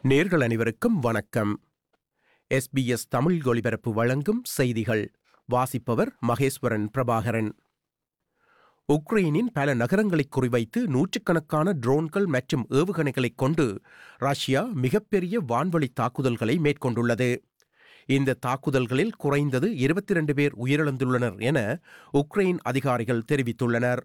நேர்கள் அனைவருக்கும் வணக்கம் எஸ்பிஎஸ் தமிழ் ஒலிபரப்பு வழங்கும் செய்திகள் வாசிப்பவர் மகேஸ்வரன் பிரபாகரன் உக்ரைனின் பல நகரங்களை குறிவைத்து நூற்றுக்கணக்கான ட்ரோன்கள் மற்றும் ஏவுகணைகளைக் கொண்டு ரஷ்யா மிகப்பெரிய வான்வழி தாக்குதல்களை மேற்கொண்டுள்ளது இந்த தாக்குதல்களில் குறைந்தது இருபத்தி ரெண்டு பேர் உயிரிழந்துள்ளனர் என உக்ரைன் அதிகாரிகள் தெரிவித்துள்ளனர்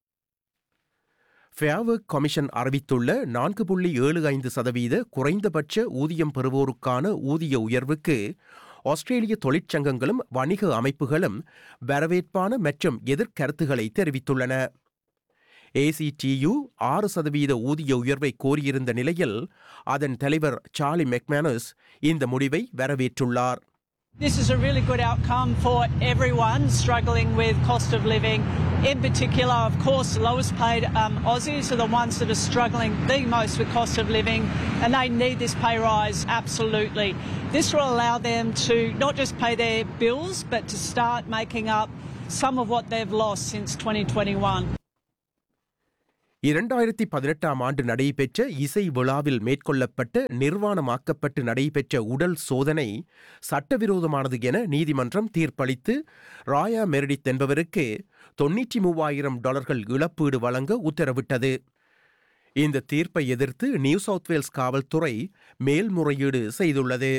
ஃபேவர்க் கமிஷன் அறிவித்துள்ள நான்கு புள்ளி ஏழு ஐந்து சதவீத குறைந்தபட்ச ஊதியம் பெறுவோருக்கான ஊதிய உயர்வுக்கு ஆஸ்திரேலிய தொழிற்சங்கங்களும் வணிக அமைப்புகளும் வரவேற்பான மற்றும் எதிர்கருத்துக்களை தெரிவித்துள்ளன ஏசிடியு ஆறு சதவீத ஊதிய உயர்வை கோரியிருந்த நிலையில் அதன் தலைவர் சார்லி மெக்மேனஸ் இந்த முடிவை வரவேற்றுள்ளார் This is a really good outcome for everyone struggling with cost of living. In particular, of course, the lowest paid um, Aussies are the ones that are struggling the most with cost of living, and they need this pay rise absolutely. This will allow them to not just pay their bills, but to start making up some of what they've lost since 2021. இரண்டாயிரத்தி பதினெட்டாம் ஆண்டு நடைபெற்ற இசை விழாவில் மேற்கொள்ளப்பட்ட நிர்வாணமாக்கப்பட்டு நடைபெற்ற உடல் சோதனை சட்டவிரோதமானது என நீதிமன்றம் தீர்ப்பளித்து ராயா மெரிடித் என்பவருக்கு தொன்னூற்றி மூவாயிரம் டாலர்கள் இழப்பீடு வழங்க உத்தரவிட்டது இந்த தீர்ப்பை எதிர்த்து நியூ சவுத் வேல்ஸ் காவல்துறை மேல்முறையீடு செய்துள்ளது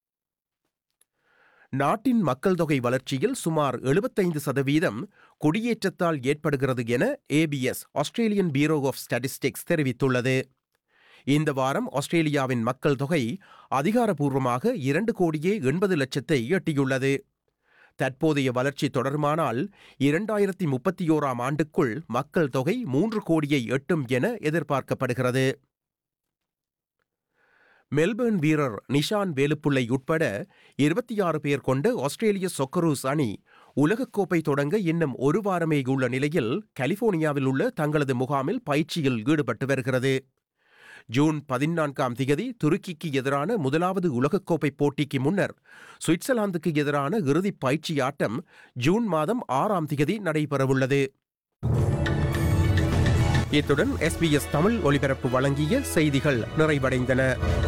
நாட்டின் மக்கள் தொகை வளர்ச்சியில் சுமார் எழுபத்தைந்து சதவீதம் குடியேற்றத்தால் ஏற்படுகிறது என ABS Australian bureau of statistics தெரிவித்துள்ளது இந்த வாரம் ஆஸ்திரேலியாவின் மக்கள் தொகை அதிகாரப்பூர்வமாக இரண்டு கோடியே எண்பது லட்சத்தை எட்டியுள்ளது தற்போதைய வளர்ச்சி தொடருமானால் இரண்டாயிரத்தி முப்பத்தி ஓராம் ஆண்டுக்குள் மக்கள் தொகை மூன்று கோடியை எட்டும் என எதிர்பார்க்கப்படுகிறது மெல்பர்ன் வீரர் நிஷான் வேலுப்புள்ளை உட்பட இருபத்தி ஆறு பேர் கொண்ட ஆஸ்திரேலிய சொக்கரூஸ் அணி உலகக்கோப்பை தொடங்க இன்னும் ஒரு வாரமே உள்ள நிலையில் கலிபோர்னியாவில் உள்ள தங்களது முகாமில் பயிற்சியில் ஈடுபட்டு வருகிறது ஜூன் பதினான்காம் திகதி துருக்கிக்கு எதிரான முதலாவது உலகக்கோப்பை போட்டிக்கு முன்னர் சுவிட்சர்லாந்துக்கு எதிரான இறுதிப் பயிற்சி ஆட்டம் ஜூன் மாதம் ஆறாம் திகதி நடைபெறவுள்ளது இத்துடன் எஸ்பிஎஸ் தமிழ் ஒலிபரப்பு வழங்கிய செய்திகள் நிறைவடைந்தன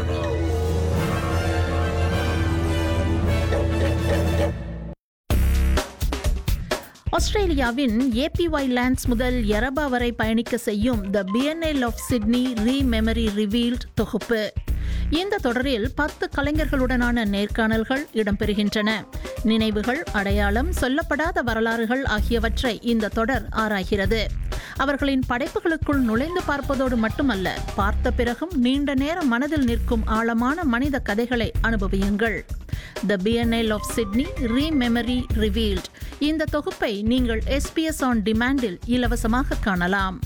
ஆஸ்திரேலியாவின் ஏபிஒய் லேண்ட்ஸ் முதல் எரபா வரை பயணிக்க செய்யும் the BNL of Sydney re memory revealed தொகுப்பு இந்த தொடரில் பத்து கலைஞர்களுடனான நேர்காணல்கள் இடம்பெறுகின்றன நினைவுகள் அடையாளம் சொல்லப்படாத வரலாறுகள் ஆகியவற்றை இந்த தொடர் ஆராய்கிறது அவர்களின் படைப்புகளுக்குள் நுழைந்து பார்ப்பதோடு மட்டுமல்ல பார்த்த பிறகும் நீண்ட நேரம் மனதில் நிற்கும் ஆழமான மனித கதைகளை அனுபவியுங்கள் the BNL of Sydney rememory revealed இந்த தொகுப்பை நீங்கள் எஸ்பிஎஸ் ஆன் டிமாண்டில் இலவசமாக காணலாம்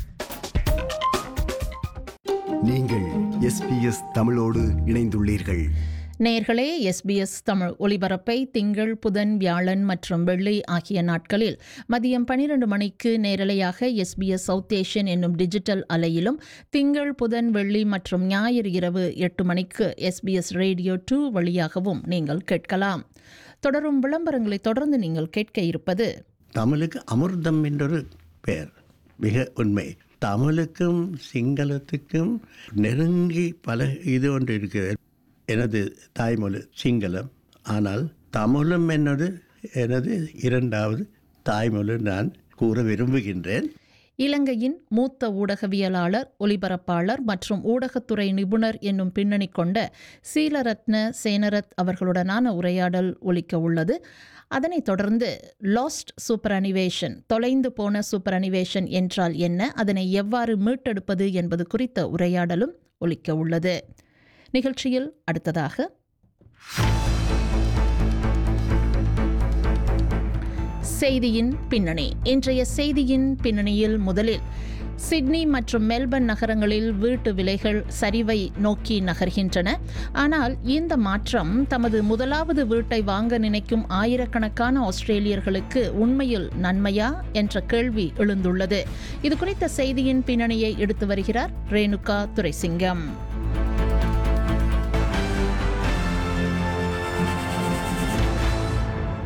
நீங்கள் எஸ்பிஎஸ் தமிழோடு இணைந்துள்ளீர்கள் நேர்களே எஸ்பிஎஸ் தமிழ் ஒலிபரப்பை திங்கள் புதன் வியாழன் மற்றும் வெள்ளி ஆகிய நாட்களில் மதியம் பனிரெண்டு மணிக்கு நேரலையாக எஸ்பிஎஸ் சவுத் ஏஷியன் என்னும் டிஜிட்டல் அலையிலும் திங்கள் புதன் வெள்ளி மற்றும் ஞாயிறு இரவு எட்டு மணிக்கு எஸ்பிஎஸ் ரேடியோ டூ வழியாகவும் நீங்கள் கேட்கலாம் தொடரும் விளம்பரங்களை தொடர்ந்து நீங்கள் கேட்க இருப்பது தமிழுக்கு அமிர்தம் என்றொரு பெயர் மிக உண்மை தமிழுக்கும் சிங்களத்துக்கும் நெருங்கி பல இது ஒன்று இருக்கிறது எனது தாய்மொழி சிங்களம் ஆனால் தமிழும் என்னது எனது இரண்டாவது தாய்மொழி நான் கூற விரும்புகின்றேன் இலங்கையின் மூத்த ஊடகவியலாளர் ஒலிபரப்பாளர் மற்றும் ஊடகத்துறை நிபுணர் என்னும் பின்னணி கொண்ட சீலரத்ன சேனரத் அவர்களுடனான உரையாடல் ஒலிக்க உள்ளது அதனைத் தொடர்ந்து லாஸ்ட் சூப்பர் அனிவேஷன் தொலைந்து போன சூப்பர் அனிவேஷன் என்றால் என்ன அதனை எவ்வாறு மீட்டெடுப்பது என்பது குறித்த உரையாடலும் ஒலிக்க உள்ளது நிகழ்ச்சியில் அடுத்ததாக செய்தியின் பின்னணி இன்றைய செய்தியின் பின்னணியில் முதலில் சிட்னி மற்றும் மெல்பர்ன் நகரங்களில் வீட்டு விலைகள் சரிவை நோக்கி நகர்கின்றன ஆனால் இந்த மாற்றம் தமது முதலாவது வீட்டை வாங்க நினைக்கும் ஆயிரக்கணக்கான ஆஸ்திரேலியர்களுக்கு உண்மையில் நன்மையா என்ற கேள்வி எழுந்துள்ளது இது குறித்த செய்தியின் பின்னணியை எடுத்து வருகிறார் ரேணுகா துரைசிங்கம்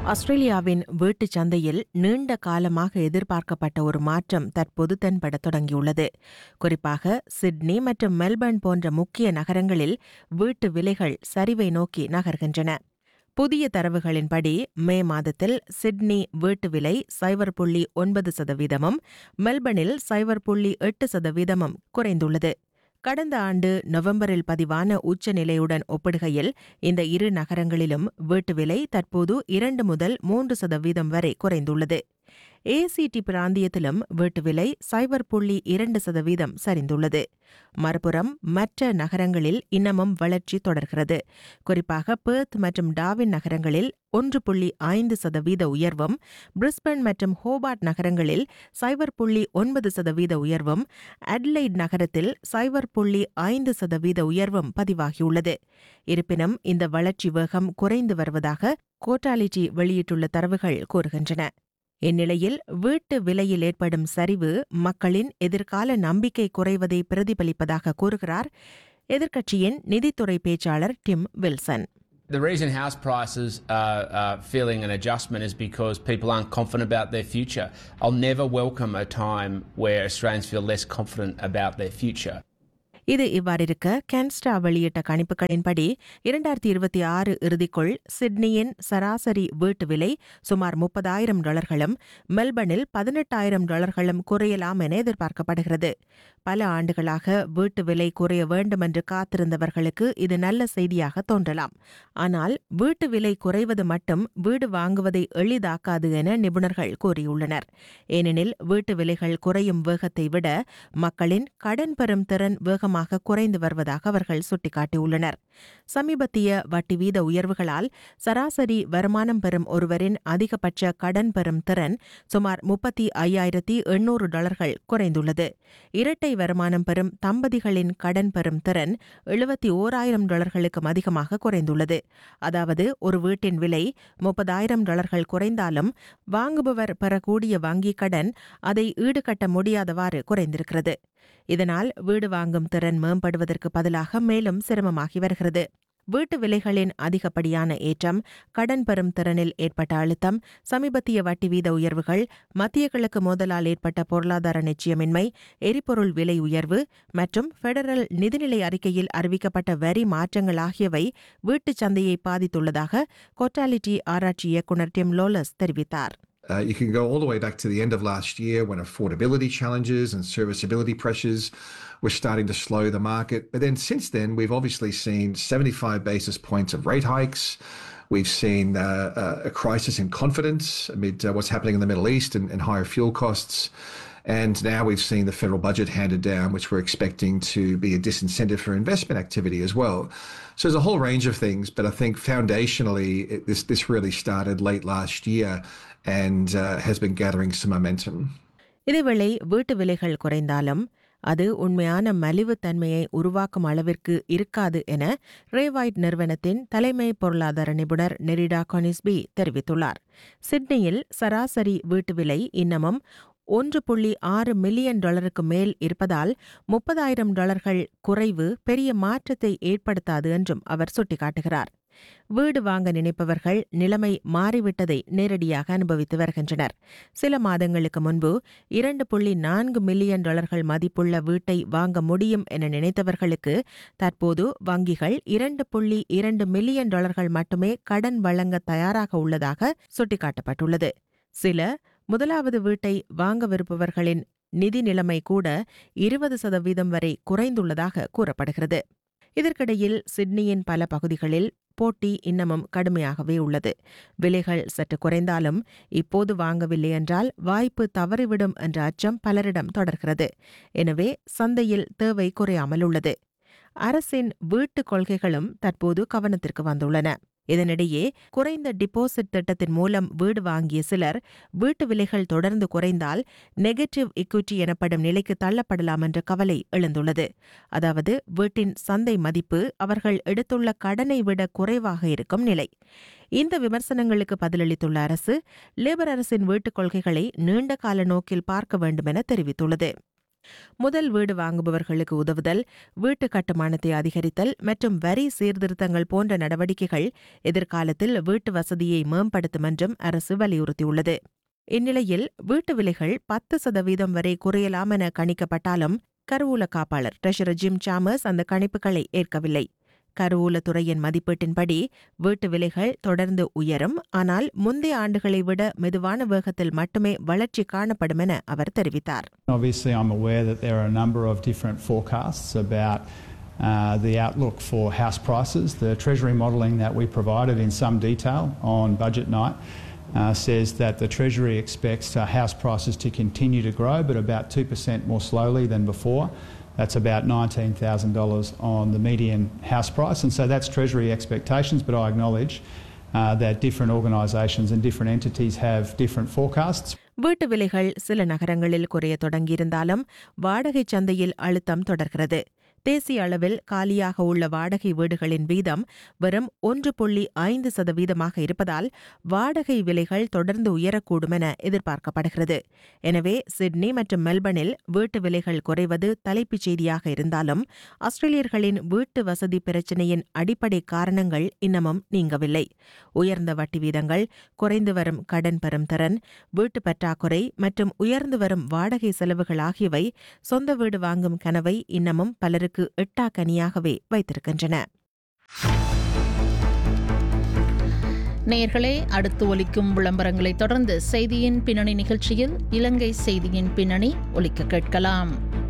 ஆஸ்திரேலியாவின் வீட்டுச் சந்தையில் நீண்ட காலமாக எதிர்பார்க்கப்பட்ட ஒரு மாற்றம் தற்போது தென்படத் தொடங்கியுள்ளது குறிப்பாக சிட்னி மற்றும் மெல்பர்ன் போன்ற முக்கிய நகரங்களில் வீட்டு விலைகள் சரிவை நோக்கி நகர்கின்றன புதிய தரவுகளின்படி மே மாதத்தில் சிட்னி வீட்டு விலை சைபர் புள்ளி ஒன்பது சதவீதமும் மெல்பர்னில் சைபர் புள்ளி எட்டு சதவீதமும் குறைந்துள்ளது கடந்த ஆண்டு நவம்பரில் பதிவான உச்சநிலையுடன் ஒப்பிடுகையில் இந்த இரு நகரங்களிலும் வீட்டு விலை தற்போது இரண்டு முதல் மூன்று சதவீதம் வரை குறைந்துள்ளது ஏசிடி பிராந்தியத்திலும் வீட்டு விலை சைபர் புள்ளி இரண்டு சதவீதம் சரிந்துள்ளது மறுபுறம் மற்ற நகரங்களில் இன்னமும் வளர்ச்சி தொடர்கிறது குறிப்பாக பெர்த் மற்றும் டாவின் நகரங்களில் ஒன்று புள்ளி ஐந்து சதவீத உயர்வும் பிரிஸ்பன் மற்றும் ஹோபார்ட் நகரங்களில் சைபர் புள்ளி ஒன்பது சதவீத உயர்வும் அட்லைட் நகரத்தில் சைபர் புள்ளி ஐந்து சதவீத உயர்வும் பதிவாகியுள்ளது இருப்பினும் இந்த வளர்ச்சி வேகம் குறைந்து வருவதாக கோட்டாலிட்டி வெளியிட்டுள்ள தரவுகள் கூறுகின்றன இந்நிலையில் வீட்டு விலையில் ஏற்படும் சரிவு மக்களின் எதிர்கால நம்பிக்கை குறைவதை பிரதிபலிப்பதாக கூறுகிறார் எதிர்க்கட்சியின் நிதித்துறை பேச்சாளர் Tim Wilson The reason house prices are uh, feeling an adjustment is because people aren't confident about their future. I'll never welcome a time where Australians feel less confident about their future. இது இவ்வாறிருக்க கேன்ஸ்டா வெளியிட்ட கணிப்புகளின்படி இரண்டாயிரத்தி இருபத்தி ஆறு இறுதிக்குள் சிட்னியின் சராசரி வீட்டு விலை சுமார் முப்பதாயிரம் டாலர்களும் மெல்பர்னில் பதினெட்டாயிரம் டாலர்களும் குறையலாம் என எதிர்பார்க்கப்படுகிறது பல ஆண்டுகளாக வீட்டு விலை குறைய வேண்டும் என்று காத்திருந்தவர்களுக்கு இது நல்ல செய்தியாக தோன்றலாம் ஆனால் வீட்டு விலை குறைவது மட்டும் வீடு வாங்குவதை எளிதாக்காது என நிபுணர்கள் கூறியுள்ளனர் ஏனெனில் வீட்டு விலைகள் குறையும் வேகத்தை விட மக்களின் கடன் பெறும் திறன் வேகமாக குறைந்து வருவதாக அவர்கள் சுட்டிக்காட்டியுள்ளனர் சமீபத்திய வட்டி வீத உயர்வுகளால் சராசரி வருமானம் பெறும் ஒருவரின் அதிகபட்ச கடன் பெறும் திறன் சுமார் முப்பத்தி ஐயாயிரத்தி எண்ணூறு டாலர்கள் குறைந்துள்ளது இரட்டை வருமானம் பெறும் தம்பதிகளின் கடன் பெறும் திறன் எழுபத்தி ஓராயிரம் டாலர்களுக்கும் அதிகமாக குறைந்துள்ளது அதாவது ஒரு வீட்டின் விலை முப்பதாயிரம் டாலர்கள் குறைந்தாலும் வாங்குபவர் பெறக்கூடிய வங்கிக் கடன் அதை ஈடுகட்ட முடியாதவாறு குறைந்திருக்கிறது இதனால் வீடு வாங்கும் திறன் மேம்படுவதற்கு பதிலாக மேலும் சிரமமாகி வருகிறது வீட்டு விலைகளின் அதிகப்படியான ஏற்றம் கடன் பெறும் திறனில் ஏற்பட்ட அழுத்தம் சமீபத்திய வட்டி வீத உயர்வுகள் மத்திய கிழக்கு மோதலால் ஏற்பட்ட பொருளாதார நிச்சயமின்மை எரிபொருள் விலை உயர்வு மற்றும் பெடரல் நிதிநிலை அறிக்கையில் அறிவிக்கப்பட்ட வரி மாற்றங்கள் ஆகியவை வீட்டுச் சந்தையை பாதித்துள்ளதாக கொட்டாலிட்டி ஆராய்ச்சி இயக்குநர் டிம் லோலஸ் தெரிவித்தார் Uh, you can go all the way back to the end of last year when affordability challenges and serviceability pressures were starting to slow the market. But then since then, we've obviously seen 75 basis points of rate hikes. We've seen uh, uh, a crisis in confidence amid uh, what's happening in the Middle East and, and higher fuel costs. And now we've seen the federal budget handed down, which we're expecting to be a disincentive for investment activity as well. So there's a whole range of things, but I think foundationally, it, this this really started late last year and uh, has been gathering some momentum. இதேவேளை வீட்டு விலைகள் குறைந்தாலும் அது உண்மையான மலிவுத்தன்மையை உருவாக்கும் அளவிற்கு இருக்காது என ரேவாய்ட் நிறுவனத்தின் தலைமை பொருளாதார நிபுணர் நெரிடா கொனிஸ்பி தெரிவித்துள்ளார் சிட்னியில் சராசரி வீட்டு விலை இன்னமும் ஒன்று புள்ளி ஆறு மில்லியன் டாலருக்கு மேல் இருப்பதால் முப்பதாயிரம் டாலர்கள் குறைவு பெரிய மாற்றத்தை ஏற்படுத்தாது என்றும் அவர் சுட்டிக்காட்டுகிறார் வீடு வாங்க நினைப்பவர்கள் நிலைமை மாறிவிட்டதை நேரடியாக அனுபவித்து வருகின்றனர் சில மாதங்களுக்கு முன்பு இரண்டு புள்ளி நான்கு மில்லியன் டாலர்கள் மதிப்புள்ள வீட்டை வாங்க முடியும் என நினைத்தவர்களுக்கு தற்போது வங்கிகள் இரண்டு புள்ளி இரண்டு மில்லியன் டாலர்கள் மட்டுமே கடன் வழங்க தயாராக உள்ளதாக சுட்டிக்காட்டப்பட்டுள்ளது சில முதலாவது வீட்டை வாங்கவிருப்பவர்களின் நிதி நிலைமை கூட இருபது சதவீதம் வரை குறைந்துள்ளதாக கூறப்படுகிறது இதற்கிடையில் சிட்னியின் பல பகுதிகளில் போட்டி இன்னமும் கடுமையாகவே உள்ளது விலைகள் சற்று குறைந்தாலும் இப்போது வாங்கவில்லை என்றால் வாய்ப்பு தவறிவிடும் என்ற அச்சம் பலரிடம் தொடர்கிறது எனவே சந்தையில் தேவை குறையாமல் உள்ளது அரசின் வீட்டுக் கொள்கைகளும் தற்போது கவனத்திற்கு வந்துள்ளன இதனிடையே குறைந்த டிபாசிட் திட்டத்தின் மூலம் வீடு வாங்கிய சிலர் வீட்டு விலைகள் தொடர்ந்து குறைந்தால் நெகட்டிவ் இக்விட்டி எனப்படும் நிலைக்கு தள்ளப்படலாம் என்ற கவலை எழுந்துள்ளது அதாவது வீட்டின் சந்தை மதிப்பு அவர்கள் எடுத்துள்ள கடனை விட குறைவாக இருக்கும் நிலை இந்த விமர்சனங்களுக்கு பதிலளித்துள்ள அரசு லேபர் அரசின் வீட்டுக் கொள்கைகளை நீண்ட கால நோக்கில் பார்க்க வேண்டும் என தெரிவித்துள்ளது முதல் வீடு வாங்குபவர்களுக்கு உதவுதல் வீட்டு கட்டுமானத்தை அதிகரித்தல் மற்றும் வரி சீர்திருத்தங்கள் போன்ற நடவடிக்கைகள் எதிர்காலத்தில் வீட்டு வசதியை மேம்படுத்தும் என்றும் அரசு வலியுறுத்தியுள்ளது இந்நிலையில் வீட்டு விலைகள் பத்து சதவீதம் வரை குறையலாம் என கணிக்கப்பட்டாலும் கருவூல காப்பாளர் ட்ரெஷரர் ஜிம் சாமர்ஸ் அந்த கணிப்புகளை ஏற்கவில்லை கருவூலத்துறையின் மதிப்பீட்டின்படி வீட்டு விலைகள் தொடர்ந்து உயரும் ஆனால் முந்தைய ஆண்டுகளை விட மெதுவான வேகத்தில் மட்டுமே வளர்ச்சி காணப்படும் என அவர் தெரிவித்தார் Obviously, I'm aware that there are a number of different forecasts about uh, the outlook for house prices. The Treasury modelling that we provided in some detail on budget night uh, says that the Treasury expects uh, house prices to continue to grow, but about 2% more slowly than before. That's about $19,000 on the median house price. And so that's Treasury expectations, but I acknowledge uh, that different organisations and different entities have different forecasts. வீட்டு விலைகள் சில நகரங்களில் குறைய தொடங்கியிருந்தாலும் வாடகைச் சந்தையில் அழுத்தம் தொடர்கிறது தேசிய அளவில் காலியாக உள்ள வாடகை வீடுகளின் வீதம் வெறும் ஒன்று புள்ளி ஐந்து சதவீதமாக இருப்பதால் வாடகை விலைகள் தொடர்ந்து உயரக்கூடும் என எதிர்பார்க்கப்படுகிறது எனவே சிட்னி மற்றும் மெல்பர்னில் வீட்டு விலைகள் குறைவது தலைப்புச் செய்தியாக இருந்தாலும் ஆஸ்திரேலியர்களின் வீட்டு வசதி பிரச்சினையின் அடிப்படை காரணங்கள் இன்னமும் நீங்கவில்லை உயர்ந்த வட்டி வீதங்கள் குறைந்து வரும் கடன் பெறும் திறன் வீட்டு பற்றாக்குறை மற்றும் உயர்ந்து வரும் வாடகை செலவுகள் ஆகியவை சொந்த வீடு வாங்கும் கனவை இன்னமும் பலருக்கு எட்டா கனியாகவே வைத்திருக்கின்றன நேயர்களே அடுத்து ஒலிக்கும் விளம்பரங்களை தொடர்ந்து செய்தியின் பின்னணி நிகழ்ச்சியில் இலங்கை செய்தியின் பின்னணி ஒலிக்க கேட்கலாம்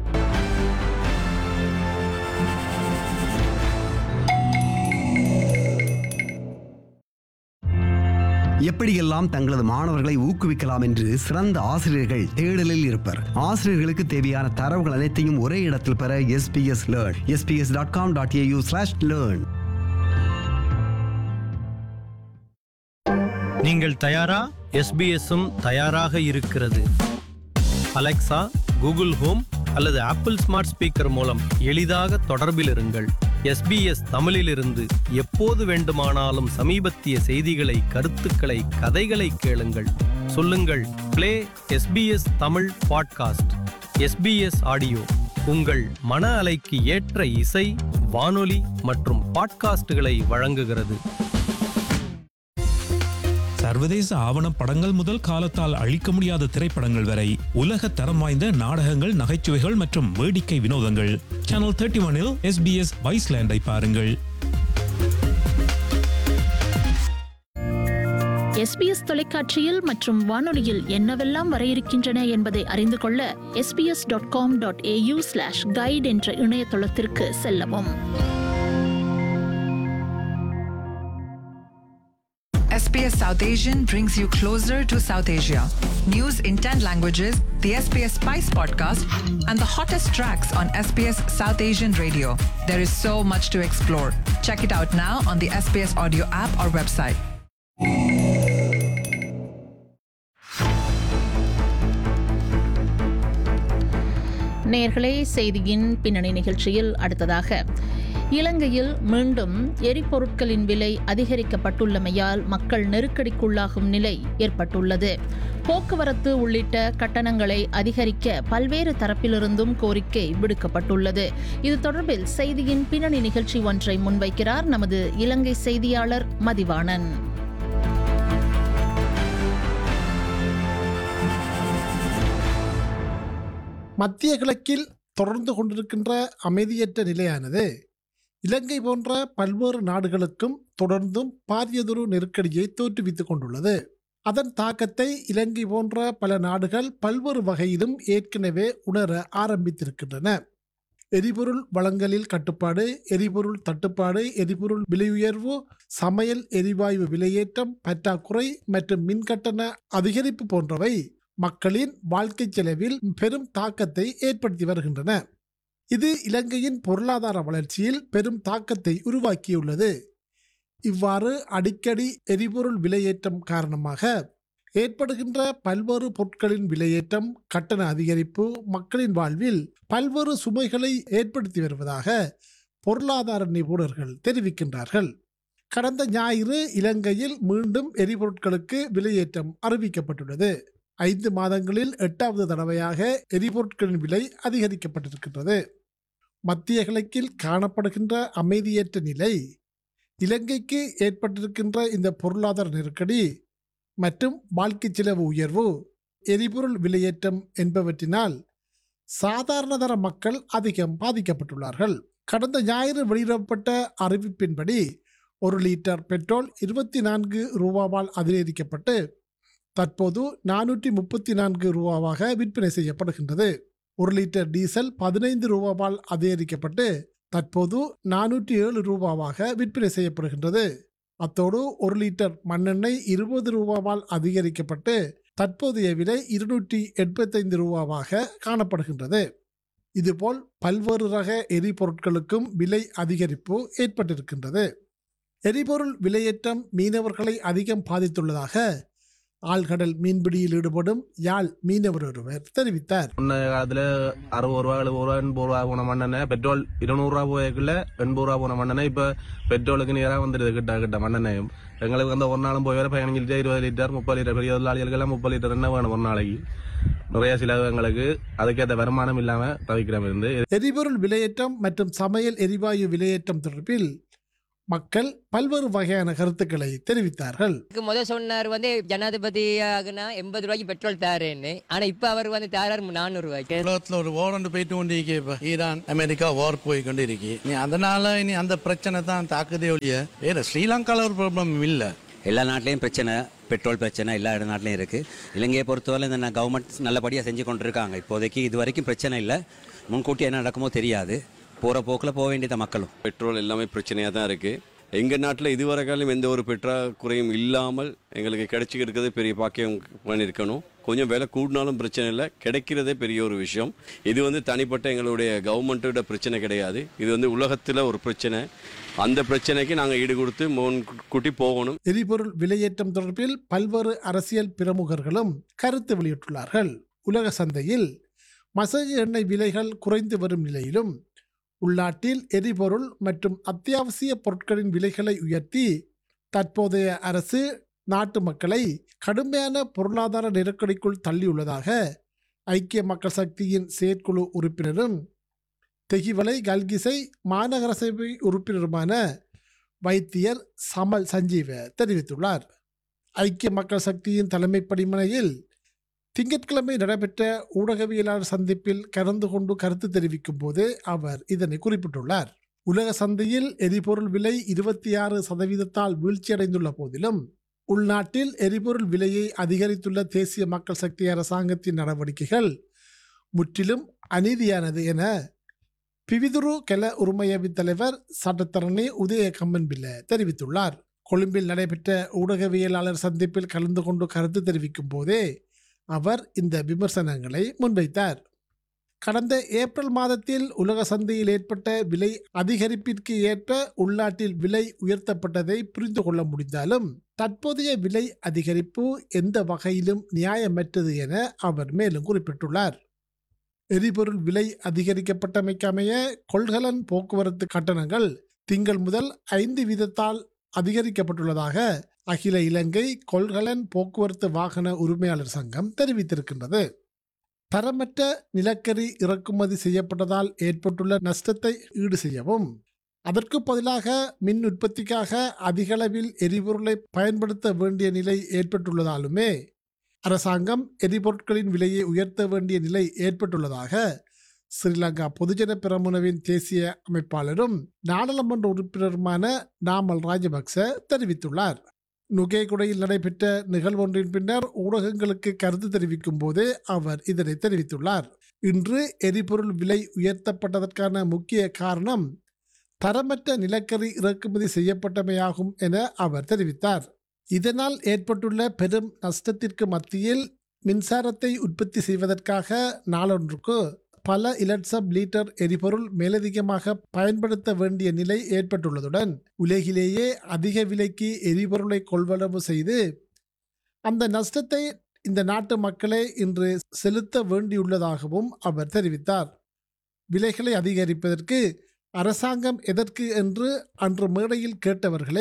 எப்படியெல்லாம் தங்களது மாணவர்களை ஊக்குவிக்கலாம் என்று சிறந்த ஆசிரியர்கள் தேடலில் இருப்பர் ஆசிரியர்களுக்கு தேவையான தரவுகள் அனைத்தையும் ஒரே இடத்தில் பெற SBS learn SBS dot com dot AU slash learn நீங்கள் தயாரா எஸ்பிஎஸ்ஸும் தயாராக இருக்கிறது அலெக்சா கூகுள் ஹோம் அல்லது ஆப்பிள் ஸ்மார்ட் ஸ்பீக்கர் மூலம் எளிதாக தொடர்பில் இருங்கள் எஸ்பிஎஸ் தமிழிலிருந்து எப்போது வேண்டுமானாலும் சமீபத்திய செய்திகளை கருத்துக்களை கதைகளை கேளுங்கள் சொல்லுங்கள் play SBS Tamil podcast SBS audio உங்கள் மன அலைக்கு ஏற்ற இசை வானொலி மற்றும் பாட்காஸ்டுகளை வழங்குகிறது சர்வதேச ஆவணப் படங்கள் முதல் காலத்தால் அழிக்க முடியாத திரைப்படங்கள் வரை உலக தரம் வாய்ந்த நாடகங்கள் நகைச்சுவைகள் மற்றும் வேடிக்கை வினோதங்கள் சேனல் தேர்ட்டி ஒனில் எஸ்பிஎஸ் வைஸ்லேண்டை பாருங்கள் எஸ்பிஎஸ் தொலைக்காட்சியில் மற்றும் வானொலியில் என்னவெல்லாம் வர இருக்கின்றன என்பதை அறிந்து கொள்ள SBS dot com dot AU slash guide என்ற இணையதளத்திற்கு செல்லவும் SBS South Asian brings you closer to South Asia. News in 10 languages, the SBS Spice podcast, and the hottest tracks on SBS South Asian radio. There is so much to explore. Check it out now on the SBS audio app or website. நேர்களே செய்தியின் பின்னணி நிகழ்ச்சியில் அடுத்ததாக இலங்கையில் மீண்டும் எரிபொருட்களின் விலை அதிகரிக்கப்பட்டுள்ளமையால் மக்கள் நெருக்கடிக்குள்ளாகும் நிலை ஏற்பட்டுள்ளது போக்குவரத்து உள்ளிட்ட கட்டணங்களை அதிகரிக்க பல்வேறு தரப்பிலிருந்தும் கோரிக்கை விடுக்கப்பட்டுள்ளது இது தொடர்பில் செய்தியின் பின்னணி நிகழ்ச்சி ஒன்றை முன்வைக்கிறார் நமது இலங்கை செய்தியாளர் மதிவாணன் மத்திய கிழக்கில் தொடர்ந்து கொண்டிருக்கின்ற அமைதியற்ற நிலையானது இலங்கை போன்ற பல்வேறு நாடுகளுக்கும் தொடர்ந்தும் பாரியதொரு நெருக்கடியை தோற்றுவித்துக் கொண்டுள்ளது அதன் தாக்கத்தை இலங்கை போன்ற பல நாடுகள் பல்வேறு வகையிலும் ஏற்கனவே உணர ஆரம்பித்திருக்கின்றன எரிபொருள் வளங்களில் கட்டுப்பாடு எரிபொருள் தட்டுப்பாடு எரிபொருள் விலை உயர்வு சமையல் எரிவாயு விலையேற்றம் பற்றாக்குறை மற்றும் மின்கட்டண அதிகரிப்பு போன்றவை மக்களின் வாழ்க்கை செலவில் பெரும் தாக்கத்தை ஏற்படுத்தி வருகின்றன இது இலங்கையின் பொருளாதார வளர்ச்சியில் பெரும் தாக்கத்தை உருவாக்கியுள்ளது இவ்வாறு அடிக்கடி எரிபொருள் விலையேற்றம் காரணமாக ஏற்படுகின்ற பல்வேறு பொருட்களின் விலையேற்றம் கட்டண அதிகரிப்பு மக்களின் வாழ்வில் பல்வேறு சுமைகளை ஏற்படுத்தி வருவதாக பொருளாதார நிபுணர்கள் தெரிவிக்கின்றார்கள் கடந்த ஞாயிறு இலங்கையில் மீண்டும் எரிபொருட்களுக்கு விலையேற்றம் அறிவிக்கப்பட்டுள்ளது ஐந்து மாதங்களில் எட்டாவது தடவையாக எரிபொருட்களின் விலை அதிகரிக்கப்பட்டிருக்கின்றது மத்திய கிழக்கில் காணப்படுகின்ற அமைதியற்ற நிலை இலங்கைக்கு ஏற்பட்டிருக்கின்ற இந்த பொருளாதார நெருக்கடி மற்றும் வாழ்க்கை செலவு உயர்வு எரிபொருள் விலையேற்றம் என்பவற்றினால் சாதாரணதர மக்கள் அதிகம் பாதிக்கப்பட்டுள்ளார்கள் கடந்த ஞாயிறு வெளியிடப்பட்ட அறிவிப்பின்படி ஒரு லிட்டர் பெட்ரோல் இருபத்தி நான்கு ரூபாவால் அதிகரிக்கப்பட்டு தற்போது நானூற்றி முப்பத்தி நான்கு ரூபாவாக விற்பனை செய்யப்படுகின்றது ஒரு லிட்டர் டீசல் பதினைந்து ரூபாவால் அதிகரிக்கப்பட்டு தற்போது நானூற்றி ஏழு ரூபாவாக விற்பனை செய்யப்படுகின்றது அத்தோடு ஒரு லிட்டர் மண்ணெண்ணெய் இருபது ரூபாவால் அதிகரிக்கப்பட்டு தற்போதைய விலை இருநூற்றி எண்பத்தைந்து ரூபாவாக காணப்படுகின்றது இதுபோல் பல்வேறு ரக எரிபொருட்களுக்கும் விலை அதிகரிப்பு ஏற்பட்டிருக்கின்றது எரிபொருள் விலையேற்றம் மீனவர்களை அதிகம் பாதித்துள்ளதாக ஆழ்கடல் மீன்பிடியில் ஈடுபடும் யாழ் மீனவர் ஒருவர் தெரிவித்தார் முன்ன காலத்துல அறுபது ரூபா எழுபது ரூபா எண்பது ரூபா போன மண்ணெண்ணெய் பெட்ரோல் இருநூறு ரூபா போயக்குள்ள எண்பது ரூபா போன மண்ணெண்ணெய் இப்ப பெட்ரோலுக்கு நேராக வந்துடுது கிட்ட கிட்ட மண்ணெண்ணெயும் எங்களுக்கு வந்து ஒரு நாளும் போய் வர பதினஞ்சு லிட்டர் இருபது லிட்டர் முப்பது லிட்டர் பெரிய தொழிலாளிகளுக்கெல்லாம் முப்பது லிட்டர் என்ன வேணும் ஒரு நாளைக்கு நிறைய செலவு எங்களுக்கு அதுக்கேற்ற வருமானம் இல்லாம தவிக்கிறோம் இருந்து எரிபொருள் விலையேற்றம் மற்றும் சமையல் எரிவாயு விலையேற்றம் தொடர்பில் மக்கள் பல்வேறு வகையான கருத்துக்களை தெரிவித்தார்கள் இதுக்கு முதல் சொன்னார் வந்து ஜனாதிபதி ஆகுனா எண்பது ரூபாய்க்கு பெட்ரோல் தாரேன்னு ஆனா இப்ப அவர் வந்து தாராரு நானூறு ரூபாய்க்கு உலகத்துல ஒரு வார் போயிட்டு கொண்டு இருக்கு இப்ப ஈரான் அமெரிக்கா வார் போய் கொண்டு இருக்கு நீ அதனால இனி அந்த பிரச்சனை தான் தாக்குதே ஒழிய வேற ஸ்ரீலங்கால ஒரு ப்ராப்ளம் இல்ல எல்லா நாட்டிலையும் பிரச்சனை பெட்ரோல் பிரச்சனை எல்லா இட நாட்டிலையும் இருக்குது இலங்கையை பொறுத்தவரை இந்த கவர்மெண்ட் நல்லபடியாக செஞ்சு கொண்டிருக்காங்க இப்போதைக்கு இது வரைக்கும் பிரச்சனை இல்லை முன்கூட்டி என்ன நடக்குமோ தெரியாது போகிற போக்கில் போக வேண்டியத மக்களும் பெட்ரோல் எல்லாமே பிரச்சனையாக தான் இருக்குது எங்கள் நாட்டில் இதுவரை காலம் எந்த ஒரு பெற்றாக்குறையும் இல்லாமல் எங்களுக்கு கிடைச்சிக்கிட்டு இருக்கிறது பெரிய பாக்கியம் பண்ணியிருக்கணும் கொஞ்சம் விலை கூடினாலும் பிரச்சனை இல்லை கிடைக்கிறதே பெரிய ஒரு விஷயம் இது வந்து தனிப்பட்ட எங்களுடைய கவர்மெண்ட்டோட பிரச்சனை கிடையாது இது வந்து உலகத்தில் ஒரு பிரச்சனை அந்த பிரச்சனைக்கு நாங்கள் ஈடு கொடுத்து முன்கூட்டி போகணும் எரிபொருள் விலையேற்றம் தொடர்பில் பல்வேறு அரசியல் பிரமுகர்களும் கருத்து வெளியிட்டுள்ளார்கள் உலக சந்தையில் மசகு எண்ணெய் விலைகள் குறைந்து வரும் நிலையிலும் உள்நாட்டில் எரிபொருள் மற்றும் அத்தியாவசிய பொருட்களின் விலைகளை உயர்த்தி தற்போதைய அரசு நாட்டு மக்களை கடுமையான பொருளாதார நெருக்கடிக்குள் தள்ளியுள்ளதாக ஐக்கிய மக்கள் சக்தியின் செயற்குழு உறுப்பினரும் தெகிவலை கல்கிசை மாநகர சபை உறுப்பினருமான வைத்தியர் சமல் சஞ்சீவ தெரிவித்துள்ளார் ஐக்கிய மக்கள் சக்தியின் தலைமை படிமனையில் திங்கட்கிழமை நடைபெற்ற ஊடகவியலாளர் சந்திப்பில் கலந்து கொண்டு கருத்து தெரிவிக்கும் போது அவர் இதனை குறிப்பிட்டுள்ளார் உலக சந்தையில் எரிபொருள் விலை இருபத்தி ஆறு சதவீதத்தால் வீழ்ச்சியடைந்துள்ள போதிலும் உள்நாட்டில் எரிபொருள் விலையை அதிகரித்துள்ள தேசிய மக்கள் சக்தி அரசாங்கத்தின் நடவடிக்கைகள் முற்றிலும் அநீதியானது என பிவிதுரு கெல உரிமையவின் தலைவர் சட்டத்தரணி உதய கம்மன்பில்ல தெரிவித்துள்ளார் கொழும்பில் நடைபெற்ற ஊடகவியலாளர் சந்திப்பில் கலந்து கொண்டு கருத்து தெரிவிக்கும் போதே அவர் இந்த விமர்சனங்களை முன்வைத்தார் கடந்த ஏப்ரல் மாதத்தில் உலக சந்தையில் ஏற்பட்ட விலை அதிகரிப்பிற்கு ஏற்ப உள்நாட்டில் விலை உயர்த்தப்பட்டதை புரிந்து கொள்ள முடிந்தாலும் தற்போதைய விலை அதிகரிப்பு எந்த வகையிலும் நியாயமற்றது என அவர் மேலும் குறிப்பிட்டுள்ளார் எரிபொருள் விலை அதிகரிக்கப்பட்டமைக்கமைய கொள்கலன் போக்குவரத்து கட்டணங்கள் திங்கள் முதல் ஐந்து வீதத்தால் அதிகரிக்கப்பட்டுள்ளதாக அகில இலங்கை கொள்கலன் போக்குவரத்து வாகன உரிமையாளர் சங்கம் தெரிவித்திருக்கின்றது தரமற்ற நிலக்கரி இறக்குமதி செய்யப்பட்டதால் ஏற்பட்டுள்ள நஷ்டத்தை ஈடு செய்யவும் அதற்கு பதிலாக மின் உற்பத்திக்காக அதிகளவில் எரிபொருளை பயன்படுத்த வேண்டிய நிலை ஏற்பட்டுள்ளதாலுமே அரசாங்கம் எரிபொருட்களின் விலையை உயர்த்த வேண்டிய நிலை ஏற்பட்டுள்ளதாக ஸ்ரீலங்கா பொதுஜன பெரமுனவின் தேசிய அமைப்பாளரும் நாடாளுமன்ற உறுப்பினருமான நாமல் ராஜபக்ச தெரிவித்துள்ளார் நுகேகுடையில் நடைபெற்ற நிகழ்வொன்றின் பின்னர் ஊடகங்களுக்கு கருத்து தெரிவிக்கும் போது அவர் இதனை தெரிவித்துள்ளார் இன்று எரிபொருள் விலை உயர்த்தப்பட்டதற்கான முக்கிய காரணம் தரமற்ற நிலக்கரி இறக்குமதி செய்யப்பட்டமையாகும் என அவர் தெரிவித்தார் இதனால் ஏற்பட்டுள்ள பெரும் நஷ்டத்திற்கு மத்தியில் மின்சாரத்தை உற்பத்தி செய்வதற்காக நாளொன்றுக்கு பல இலட்சம் லிட்டர் எரிபொருள் மேலதிகமாக பயன்படுத்த வேண்டிய நிலை ஏற்பட்டுள்ளதுடன் உலகிலேயே அதிக விலைக்கு எரிபொருளை கொள்வனவு செய்து அந்த நஷ்டத்தை இந்த நாட்டு மக்களே இன்று செலுத்த வேண்டியுள்ளதாகவும் அவர் தெரிவித்தார் விலைகளை அதிகரிப்பதற்கு அரசாங்கம் எதற்கு என்று அன்று மேடையில் கேட்டவர்களே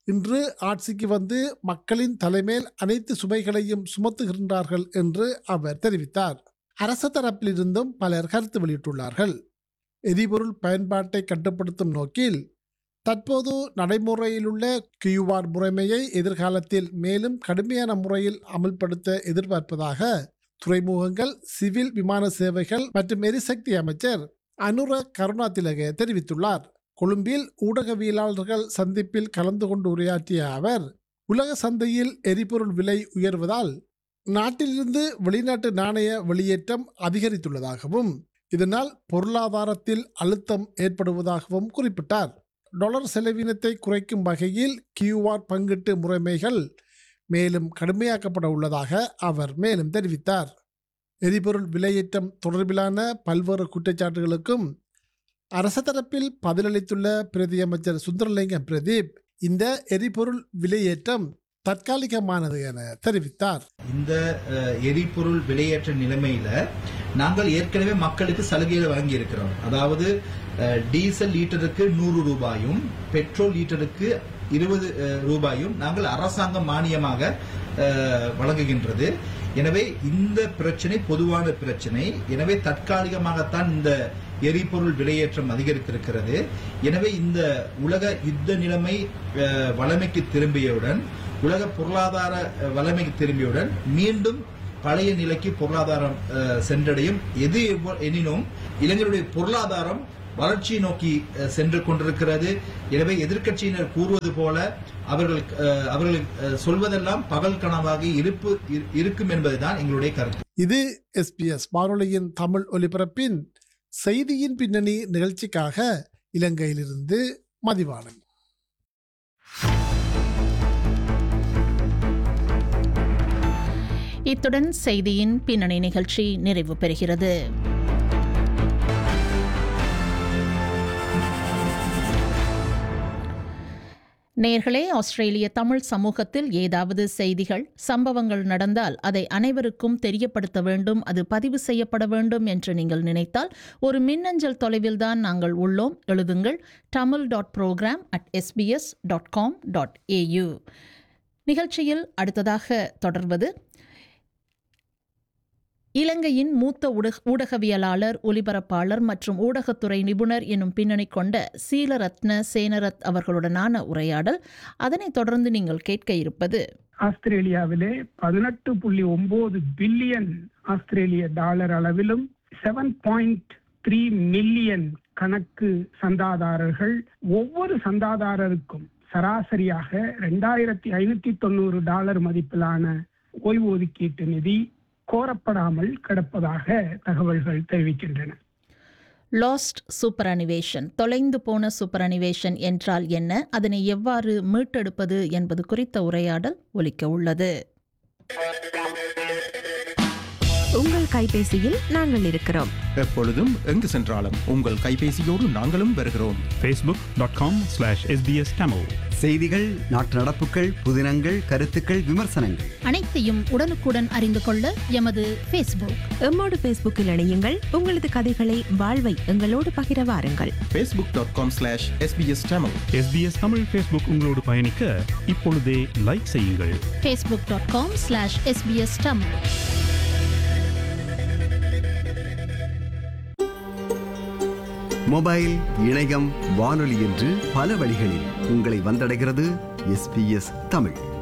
இன்று ஆட்சிக்கு வந்து மக்களின் தலைமேல் அனைத்து சுமைகளையும் சுமத்துகின்றார்கள் என்று அவர் தெரிவித்தார் அரசு தரப்பிலிருந்தும் பலர் கருத்து வெளியிட்டுள்ளார்கள் எரிபொருள் பயன்பாட்டை கட்டுப்படுத்தும் நோக்கில் தற்போது நடைமுறையில் உள்ள கியூஆர் முறைமையை எதிர்காலத்தில் மேலும் கடுமையான முறையில் அமல்படுத்த எதிர்பார்ப்பதாக துறைமுகங்கள் சிவில் விமான சேவைகள் மற்றும் எரிசக்தி அமைச்சர் அனுர கருணாதிலக தெரிவித்துள்ளார் கொழும்பில் ஊடகவியலாளர்கள் சந்திப்பில் கலந்து கொண்டு உரையாற்றிய அவர் உலக சந்தையில் எரிபொருள் விலை உயர்வதால் நாட்டிலிருந்து வெளிநாட்டு நாணய வெளியேற்றம் அதிகரித்துள்ளதாகவும் இதனால் பொருளாதாரத்தில் அழுத்தம் ஏற்படுவதாகவும் குறிப்பிட்டார் டாலர் செலவினத்தை குறைக்கும் வகையில் கியூஆர் பங்கீட்டு முறைமைகள் மேலும் கடுமையாக்கப்பட உள்ளதாக அவர் மேலும் தெரிவித்தார் எரிபொருள் விலையேற்றம் தொடர்பிலான பல்வேறு குற்றச்சாட்டுகளுக்கும் அரச தரப்பில் பதிலளித்துள்ள பிரதி அமைச்சர் சுந்தரலிங்கம் பிரதீப் இந்த எரிபொருள் விலையேற்றம் தற்காலிகமானது என தெரிவித்தார் இந்த அஹ், எரிபொருள் விலையேற்ற நிலைமையில நாங்கள் ஏற்கனவே மக்களுக்கு சலுகைகளை வழங்கி இருக்கிறோம் அதாவது அஹ், டீசல் லீட்டருக்கு நூறு ரூபாயும் பெட்ரோல் லீட்டருக்கு இருபது அஹ், ரூபாயும் நாங்கள் அரசாங்கம் மானியமாக அஹ், வழங்குகின்றது எனவே இந்த பிரச்சனை பொதுவான பிரச்சனை எனவே தற்காலிகமாகத்தான் இந்த எரிபொருள் விலையேற்றம் அதிகரித்திருக்கிறது எனவே இந்த உலக யுத்த நிலைமை அஹ், வளமைக்கு திரும்பியவுடன் உலக பொருளாதார அஹ், வளமைக்கு திரும்பியவுடன் மீண்டும் பழைய நிலைக்கு பொருளாதாரம் அஹ், சென்றடையும் எது எவ்வ- எனினும் இளைஞருடைய பொருளாதாரம் வளர்ச்சியை நோக்கி அஹ், சென்று கொண்டிருக்கிறது எனவே எதிர்க்கட்சியினர் கூறுவது போல அவர்கள் அஹ், அவர்கள் அஹ், சொல்வதெல்லாம் பகல் கனவாக இருப்பு இரு- இருக்கும் என்பதுதான் எங்களுடைய கருத்து இது எஸ்பிஎஸ் வானொலியின் தமிழ் ஒலிபரப்பின் செய்தியின் பின்னணி நிகழ்ச்சிக்காக இலங்கையிலிருந்து மதிவாணன் இத்துடன் செய்தியின் பின்னணி நிகழ்ச்சி நிறைவு பெறுகிறது நேர்களே ஆஸ்திரேலிய தமிழ் சமூகத்தில் ஏதாவது செய்திகள் சம்பவங்கள் நடந்தால் அதை அனைவருக்கும் தெரியப்படுத்த வேண்டும் அது பதிவு செய்யப்பட வேண்டும் என்று நீங்கள் நினைத்தால் ஒரு மின்னஞ்சல் தொலைவில்தான் நாங்கள் உள்ளோம் எழுதுங்கள் Tamil dot program at SBS dot com dot AU நிகழ்ச்சியில் அடுத்ததாக தொடர்வது இலங்கையின் மூத்த ஊடக ஊடகவியலாளர் ஒலிபரப்பாளர் மற்றும் ஊடகத்துறை நிபுணர் எனும் பின்னணி கொண்ட சீலரத்ன சேனரத் அவர்களுடனான உரையாடல் அதனைத் தொடர்ந்து நீங்கள் கேட்க இருப்பது ஆஸ்திரேலியாவிலே பதினெட்டு புள்ளி ஒன்பது பில்லியன் ஆஸ்திரேலிய டாலர் அளவிலும் செவன் பாயிண்ட் த்ரீ மில்லியன் கணக்கு சந்தாதாரர்கள் ஒவ்வொரு சந்தாதாரருக்கும் சராசரியாக ரெண்டாயிரத்தி ஐநூத்தி தொண்ணூறு டாலர் மதிப்பிலான ஓய்வூதியீட்டு நிதி கோரப்படாமல் கிடப்பதாக தகவல்கள் தெரிவிக்கின்றன லாஸ்ட் சூப்பர் அனிவேஷன் தொலைந்து போன சூப்பர் அனிவேஷன் என்றால் என்ன அதனை எவ்வாறு மீட்டெடுப்பது என்பது குறித்த உரையாடல் ஒலிக்க உள்ளது உங்கள் கைபேசியில் நாங்கள் இருக்கிறோம் எப்பொழுதும் எங்கு சென்றாலும் உங்கள் கைபேசியோடு நாங்களும் வருகிறோம் Facebook dot com slash SBS Tamil செய்திகள் நாட்டு நடப்புகள் புதினங்கள் கருத்துக்கள் விமர்சனங்கள் அனைத்தையும் உடனுக்குடன் அறிந்து கொள்ள எமது ஃபேஸ்புக் எம்மோடு ஃபேஸ்புக்கில் இணையுங்கள் உங்களது கதைகளை வாழ்வை எங்களோடு பகிர வாருங்கள் Facebook dot com slash SBS Tamil SBS Tamil Facebook உங்களோடு பயணிக்க இப்பொழுதே லைக் செய்யுங்கள் Facebook dot com slash SBS Tamil mobile இணையம் வானொலி என்று பல வழிகளில் உங்களை வந்தடைகிறது எஸ்பிஎஸ் தமிழ்